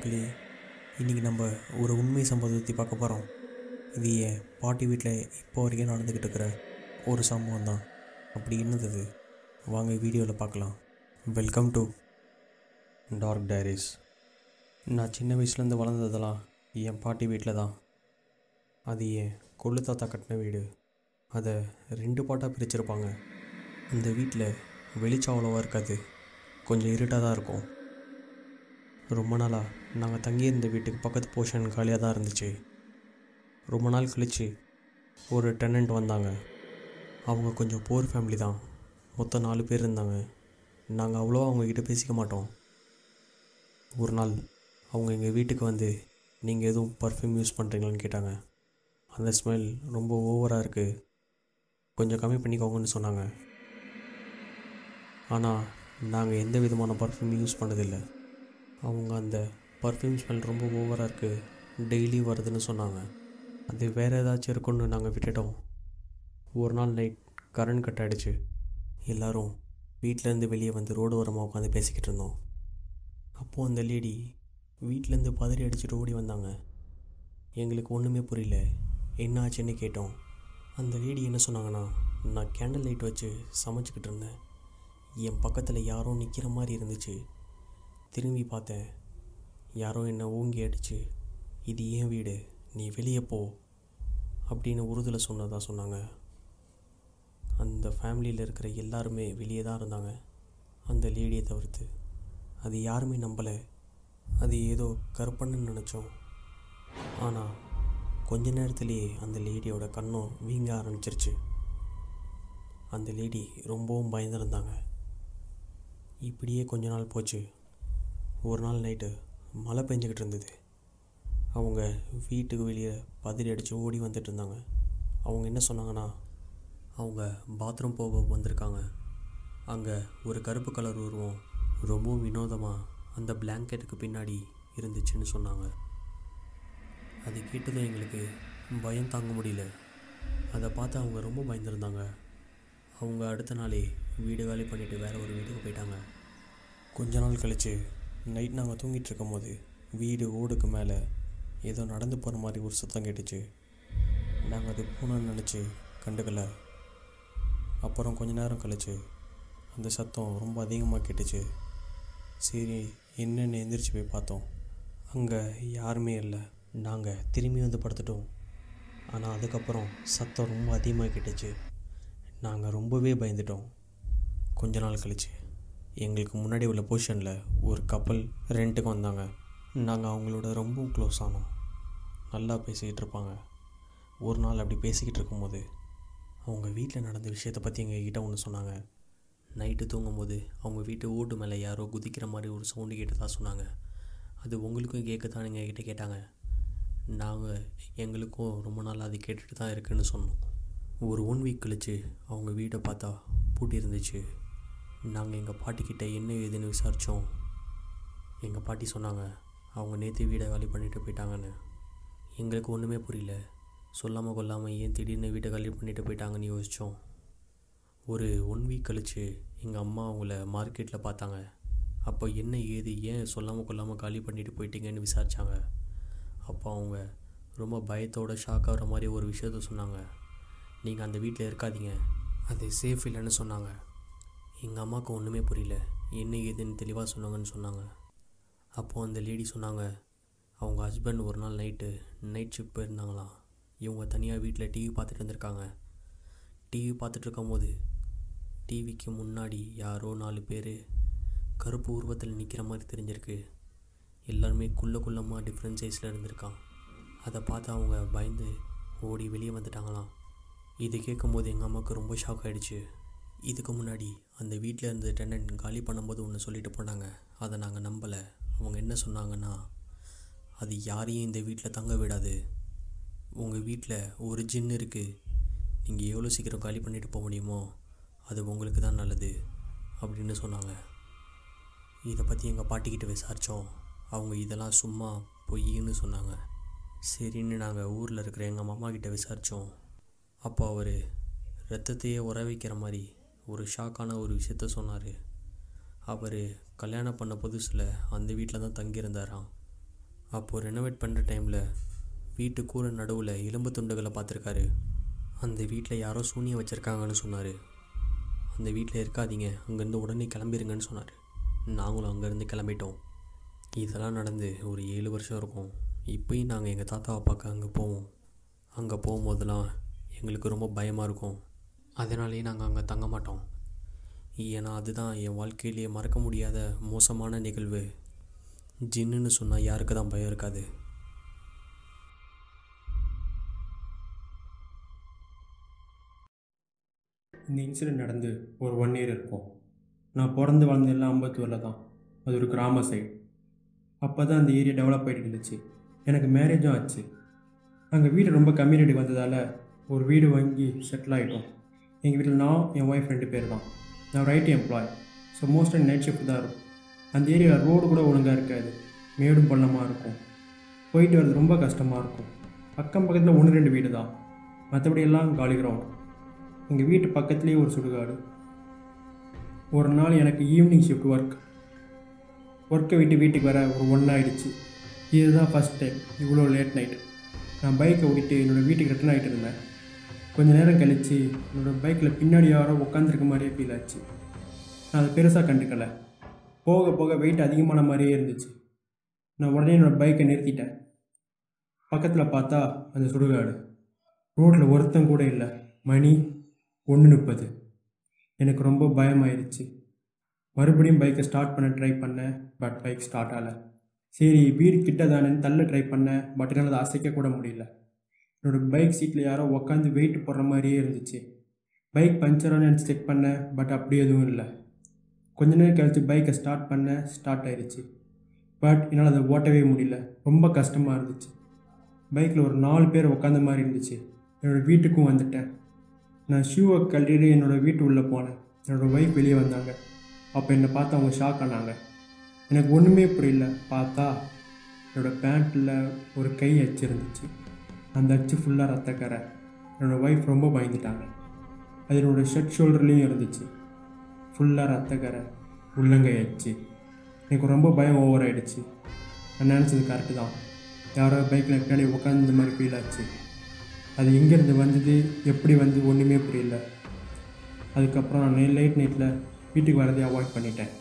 மக்களே இன்றைக்கி நம்ம ஒரு உண்மை சம்பவத்தை பார்க்க போகிறோம் இது என் பாட்டி வீட்டில் இப்போ வரைக்கும் நடந்துக்கிட்டு இருக்கிற ஒரு சம்பவம் தான் அப்படி என்னது இது? வாங்க வீடியோவில் பார்க்கலாம் வெல்கம் டு டார்க் டைரிஸ் நான் சின்ன வயசுலேருந்து வளர்ந்ததெல்லாம் என் பாட்டி வீட்டில் தான் அது என் கொள்ளு தாத்தா கட்டின வீடு அதை ரெண்டு பாட்டாக பிரிச்சிருப்பாங்க அந்த வீட்டில் வெளிச்சம் அவ்வளோவா இருக்காது கொஞ்சம் இருட்டாக தான் இருக்கும் ரொம்ப நாளாக நாங்கள் தங்கியிருந்த வீட்டுக்கு பக்கத்து போர்ஷன் காலியாக தான் இருந்துச்சு ரொம்ப நாள் கழித்து ஒரு டெனண்ட் வந்தாங்க அவங்க கொஞ்சம் போர் ஃபேமிலி தான் மொத்தம் நாலு பேர் இருந்தாங்க நாங்கள் அவ்வளோவா அவங்கக்கிட்ட பேசிக்க மாட்டோம் ஒரு நாள் அவங்க எங்கள் வீட்டுக்கு வந்து நீங்கள் எதுவும் பர்ஃப்யூம் யூஸ் பண்ணுறீங்களான்னு கேட்டாங்க அந்த ஸ்மெல் ரொம்ப ஓவராக இருக்குது கொஞ்சம் கம்மி பண்ணிக்கோங்கன்னு சொன்னாங்க ஆனால் நாங்கள் எந்த விதமான பர்ஃப்யூம் யூஸ் பண்ணதில்லை அவங்க அந்த பர்ஃப்யூம் ஸ்மெல் ரொம்ப ஓவராக இருக்குது டெய்லி வருதுன்னு சொன்னாங்க அது வேறு ஏதாச்சும் இருக்குன்னு நாங்கள் விட்டுட்டோம் ஒரு நாள் நைட் கரண்ட் கட் ஆகிடுச்சு எல்லோரும் வீட்டிலேருந்து வெளியே வந்து ரோடு ஓரமாக உட்காந்து பேசிக்கிட்டு இருந்தோம் அப்போது அந்த லேடி வீட்டிலேருந்து பதறி அடிச்சுட்டு ஓடி வந்தாங்க எங்களுக்கு ஒன்றுமே புரியல என்ன ஆச்சுன்னு கேட்டோம் அந்த லேடி என்ன சொன்னாங்கன்னா நான் கேண்டில் லைட் வச்சு சமைச்சிக்கிட்டு இருந்தேன் என் பக்கத்தில் யாரோ நிற்கிற மாதிரி இருந்துச்சு திரும்பி பார்த்தேன் யாரோ என்னை ஓங்கி அடிச்சு இது ஏன் வீடு நீ வெளியே போ அப்படின்னு உறுதியில் சொன்னதாக சொன்னாங்க அந்த ஃபேமிலியில் இருக்கிற எல்லாருமே வெளியே தான் இருந்தாங்க அந்த லேடியை தவிர்த்து அது யாருமே நம்பலை அது ஏதோ கற்பனைன்னு நினச்சோம் ஆனால் கொஞ்ச நேரத்திலேயே அந்த லேடியோட கண்ணும் வீங்க ஆரம்பிச்சிருச்சு அந்த லேடி ரொம்பவும் பயந்துருந்தாங்க இப்படியே கொஞ்ச நாள் போச்சு ஒரு நாள் நைட்டு மழை பெஞ்சிக்கிட்டு இருந்தது அவங்க வீட்டுக்கு வெளியே பதறி அடித்து ஓடி வந்துட்டு இருந்தாங்க அவங்க என்ன சொன்னாங்கன்னா அவங்க பாத்ரூம் போக வந்திருக்காங்க அங்கே ஒரு கருப்பு கலர் உருவம் ரொம்பவும் வினோதமாக அந்த பிளாங்கெட்டுக்கு பின்னாடி இருந்துச்சுன்னு சொன்னாங்க அது கேட்டதும் எங்களுக்கு பயம் தாங்க முடியல அதை பார்த்து அவங்க ரொம்ப பயந்துருந்தாங்க அவங்க அடுத்த நாளே வீடு காலி பண்ணிவிட்டு வேறு ஒரு வீட்டுக்கு போயிட்டாங்க கொஞ்ச நாள் கழித்து நைட் நாங்கள் தூங்கிட்டு இருக்கும்போது வீடு ஓடுக்கு மேலே ஏதோ நடந்து போகிற மாதிரி ஒரு சத்தம் கேட்டுச்சு நாங்கள் அது பூனைன்னு நினச்சி கண்டுக்கல அப்புறம் கொஞ்ச நேரம் கழிச்சு அந்த சத்தம் ரொம்ப அதிகமாக கேட்டுச்சு சரி என்னென்னு எந்திரிச்சு போய் பார்த்தோம் அங்கே யாருமே இல்லை நாங்கள் திரும்பி வந்து படுத்துட்டோம் ஆனால் அதுக்கப்புறம் சத்தம் ரொம்ப அதிகமாக கேட்டுச்சு நாங்கள் ரொம்பவே பயந்துட்டோம் கொஞ்ச நாள் கழிச்சு எங்களுக்கு முன்னாடி உள்ள பொசிஷனில் ஒரு கப்பல் ரெண்ட்டுக்கு வந்தாங்க நாங்கள் அவங்களோட ரொம்பவும் க்ளோஸ் ஆனோம் நல்லா பேசிக்கிட்டு இருப்பாங்க ஒரு நாள் அப்படி பேசிக்கிட்டு இருக்கும்போது அவங்க வீட்டில் நடந்த விஷயத்தை பற்றி எங்ககிட்ட ஒன்று சொன்னாங்க நைட்டு தூங்கும்போது அவங்க வீட்டு ஓட்டு மேலே யாரோ குதிக்கிற மாதிரி ஒரு சவுண்டு கேட்டதா சொன்னாங்க அது உங்களுக்கும் கேட்கத்தான் எங்ககிட்ட கேட்டாங்க நாங்கள் எங்களுக்கும் ரொம்ப நாள் அது கேட்டுட்டு தான் இருக்குன்னு சொன்னோம் ஒரு ஒன் வீக் கழிச்சு அவங்க வீட்டை பார்த்தா பூட்டி இருந்துச்சு நாங்கள் எங்கள் பாட்டிக்கிட்ட என்ன ஏதுன்னு விசாரித்தோம் எங்கள் பாட்டி சொன்னாங்க அவங்க நேற்று வீடை காலி பண்ணிட்டு போயிட்டாங்கன்னு எங்களுக்கு ஒன்றுமே புரியல சொல்லாமல் கொள்ளாமல் ஏன் திடீர்னு வீட்டை காலி பண்ணிட்டு போயிட்டாங்கன்னு யோசித்தோம் ஒரு ஒன் வீக் கழிச்சு எங்கள் அம்மா அவங்கள மார்க்கெட்டில் பார்த்தாங்க அப்போ என்ன ஏது ஏன் சொல்லாமல் கொள்ளாமல் காலி பண்ணிட்டு போயிட்டீங்கன்னு விசாரித்தாங்க அப்போ அவங்க ரொம்ப பயத்தோட ஷாக் ஆகிற மாதிரி ஒரு விஷயத்த சொன்னாங்க நீங்கள் அந்த வீட்டில் இருக்காதீங்க அது சேஃப் இல்லைன்னு சொன்னாங்க எங்கள் அம்மாவுக்கு ஒன்றுமே புரியல என்ன ஏதுன்னு தெளிவாக சொன்னாங்கன்னு சொன்னாங்க அப்போது அந்த லேடி சொன்னாங்க அவங்க ஹஸ்பண்ட் ஒரு நாள் நைட்டு நைட் ஷிஃப்ட் போயிருந்தாங்களாம் இவங்க தனியாக வீட்டில் டிவி பார்த்துட்டு இருந்திருக்காங்க டிவி பார்த்துட்டு இருக்கும்போது டிவிக்கு முன்னாடி யாரோ நாலு பேர் கருப்பு உருவத்தில் நிற்கிற மாதிரி தெரிஞ்சிருக்கு எல்லாருமே குள்ள குள்ளமாக டிஃப்ரெண்ட் சைஸில் இருந்திருக்கான் அதை பார்த்து அவங்க பயந்து ஓடி வெளியே வந்துட்டாங்களாம் இது கேட்கும்போது எங்கள் அம்மாவுக்கு ரொம்ப ஷாக் ஆகிடுச்சு இதுக்கு முன்னாடி அந்த வீட்டில் இருந்த டெனன்ட் காலி பண்ணும்போது ஒன்று சொல்லிட்டு போனாங்க அதை நாங்கள் நம்பலை அவங்க என்ன சொன்னாங்கன்னா அது யாரையும் இந்த வீட்டில் தங்க விடாது உங்கள் வீட்டில் ஒரு ஜின் இருக்குது நீங்கள் எவ்வளோ சீக்கிரம் காலி பண்ணிட்டு போக முடியுமோ அது உங்களுக்கு தான் நல்லது அப்படின்னு சொன்னாங்க இதை பற்றி எங்கள் பாட்டிக்கிட்ட விசாரித்தோம் அவங்க இதெல்லாம் சும்மா பொய்ன்னு சொன்னாங்க சரின்னு நாங்கள் ஊரில் இருக்கிற எங்கள் மாமா கிட்ட விசாரித்தோம் அப்போ அவர் ரத்தத்தையே உற வைக்கிற மாதிரி ஒரு ஷாக்கான ஒரு விஷயத்த சொன்னார் அவர் கல்யாணம் பண்ண புதுசில் அந்த வீட்டில் தான் தங்கியிருந்தாராம் அப்போது ரெனோவேட் பண்ணுற டைமில் வீட்டு கூரை நடுவில் எலும்பு துண்டுகளை பார்த்துருக்காரு அந்த வீட்டில் யாரோ சூனியம் வச்சுருக்காங்கன்னு சொன்னார் அந்த வீட்டில் இருக்காதீங்க அங்கேருந்து உடனே கிளம்பிருங்கன்னு சொன்னார் நாங்களும் அங்கேருந்து கிளம்பிட்டோம் இதெல்லாம் நடந்து ஒரு ஏழு வருஷம் இருக்கும் இப்போயும் நாங்கள் எங்கள் தாத்தாவை பார்க்க அங்கே போவோம் அங்கே போகும்போதெல்லாம் எங்களுக்கு ரொம்ப பயமாக இருக்கும் அதனாலேயே நாங்கள் அங்கே தங்க மாட்டோம் ஏன்னா அதுதான் என் வாழ்க்கையிலேயே மறக்க முடியாத மோசமான நிகழ்வு ஜின்னுன்னு சொன்னால் யாருக்கு தான் பயம் இருக்காது இந்த இன்சிடெண்ட் நடந்து ஒரு ஒன் இயர் இருக்கும் நான் பிறந்து வளர்ந்த எல்லாம் அம்பத்தூரில் தான் அது ஒரு கிராம சைடு அப்போ தான் அந்த ஏரியா டெவலப் ஆகிட்டு இருந்துச்சு எனக்கு மேரேஜும் ஆச்சு அங்கே வீடு ரொம்ப கம்மி ரேட்டுக்கு வந்ததால் ஒரு வீடு வாங்கி செட்டில் ஆகிட்டோம் எங்கள் வீட்டில் நான் என் ஒய்ஃப் ரெண்டு பேர் தான் நான் ஒரு IT employee so most night shift தான் இருக்கும் அந்த ஏரியாவில் ரோடு கூட ஒழுங்காக இருக்காது மேடும் பள்ளமாக இருக்கும் போயிட்டு வர்றது ரொம்ப கஷ்டமாக இருக்கும் பக்கம் பக்கத்தில் ஒன்று ரெண்டு வீடு தான் மற்றபடி எல்லாம் காலி கிரவுண்ட் எங்கள் வீட்டு பக்கத்துலேயே ஒரு சுடுகாடு ஒரு நாள் எனக்கு ஈவினிங் ஷிஃப்ட் ஒர்க் ஒர்க்கை விட்டு வீட்டுக்கு வர ஒரு ஒன் ஆயிடுச்சு இதுதான் ஃபஸ்ட் டைம் இவ்வளோ லேட் நைட் நான் பைக்கை ஓட்டிட்டு என்னோடய வீட்டுக்கு ரிட்டர்ன் ஆகிட்டு இருந்தேன் கொஞ்ச நேரம் கழித்து என்னோடய பைக்கில் பின்னாடி யாரோ உட்காந்துருக்க மாதிரியே ஃபீல் ஆச்சு நான் அதை பெருசாக கண்டுக்கலை போக போக வெயிட் அதிகமான மாதிரியே இருந்துச்சு நான் உடனே என்னோடய பைக்கை நிறுத்திட்டேன் பக்கத்தில் பார்த்தா அந்த சுடுகாடு ரோட்டில் ஒருத்தன் கூட இல்லை மணி ஒன்று முப்பது எனக்கு ரொம்ப பயமாயிருச்சு மறுபடியும் பைக்கை ஸ்டார்ட் பண்ண ட்ரை பண்ணேன் பட் பைக் ஸ்டார்ட் ஆகலை சரி வீடு கிட்ட தானேன்னு தள்ள ட்ரை பண்ணேன் பட் என்னால் அதை அசைக்க கூட முடியல என்னோடய பைக் சீட்டில் யாரோ உக்காந்து வெயிட் போடுற மாதிரியே இருந்துச்சு பைக் பஞ்சரானு நினச்சி செக் பண்ணேன் பட் அப்படி எதுவும் இல்லை கொஞ்ச நேரம் கழித்து பைக்கை ஸ்டார்ட் பண்ணேன் ஸ்டார்ட் ஆயிடுச்சு பட் என்னால் அதை ஓட்டவே முடியல ரொம்ப கஷ்டமாக இருந்துச்சு பைக்கில் ஒரு நாலு பேர் உட்காந்த மாதிரி இருந்துச்சு என்னோடய வீட்டுக்கும் வந்துட்டேன் நான் ஷூவை கழட்டிட்டு என்னோடய வீட்டு உள்ளே போனேன் என்னோடய ஒய்ஃப் வெளியே வந்தாங்க அப்போ என்னை பார்த்து அவங்க ஷாக் ஆனாங்க எனக்கு ஒன்றுமே புரியல பார்த்தா என்னோடய பேண்ட்டில் ஒரு கை அச்சு இருந்துச்சு அந்த அச்சு ஃபுல்லாக ரத்தக்கரை என்னோடய ஒய்ஃப் ரொம்ப பயந்துட்டாங்க அது என்னோடய ஷர்ட் ஷோல்டர்லேயும் இருந்துச்சு ஃபுல்லாக ரத்தக்கரை உள்ளங்கை அச்சு எனக்கு ரொம்ப பயம் ஓவர் ஆயிடுச்சு நான் நினச்சது கரெக்டு தான் யாரோ பைக்கில் பின்னாடி உட்காந்து இந்த மாதிரி ஃபீல் ஆச்சு அது எங்கேருந்து வந்தது எப்படி வந்து ஒன்றுமே புரியல அதுக்கப்புறம் நான் லேட் நைட்டில் வீட்டுக்கு வரதே அவாய்ட் பண்ணிட்டேன்